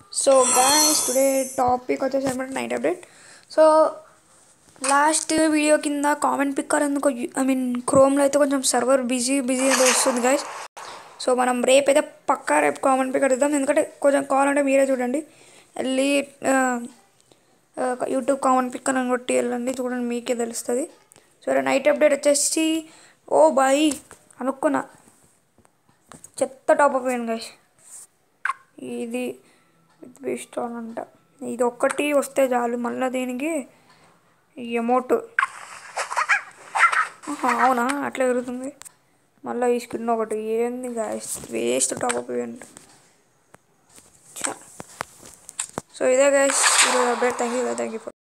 so guys today topic వచ్చేసి అనమాట night update so last video కింద కామెంట్ పిక్కర్ ఎందుకు ఐ మీన్ క్రోమ్లో అయితే కొంచెం సర్వర్ బిజీ బిజీ అయితే వస్తుంది గాయస్ సో మనం రేపు అయితే పక్కా రేపు కామెంట్ పిక్కర్ ఇద్దాం ఎందుకంటే కొంచెం కావాలంటే మీరే చూడండి వెళ్ళి ఆ, ఆ, యూట్యూబ్ కామెంట్ పిక్కర్ అని కొట్టి వెళ్ళండి చూడండి మీకే తెలుస్తుంది సో నైట్ అప్డేట్ వచ్చేసి ఓ బాయ్ అనుకున్నా చెత్త టాప్ అప్ అయ్యాను గైస్ ఇది ఇష్టం అంట ఇది ఒక్కటి వస్తే చాలు మళ్ళీ దీనికి ఎమౌంట్ అవునా అట్లా జరుగుతుంది మళ్ళీ ఈ స్కిన్ ఒకటి ఏంది గాయస్ వేస్ట్ టాప్ అప్ అంట సో ఇదే గైస్ ఈరోజు update thank you thank you for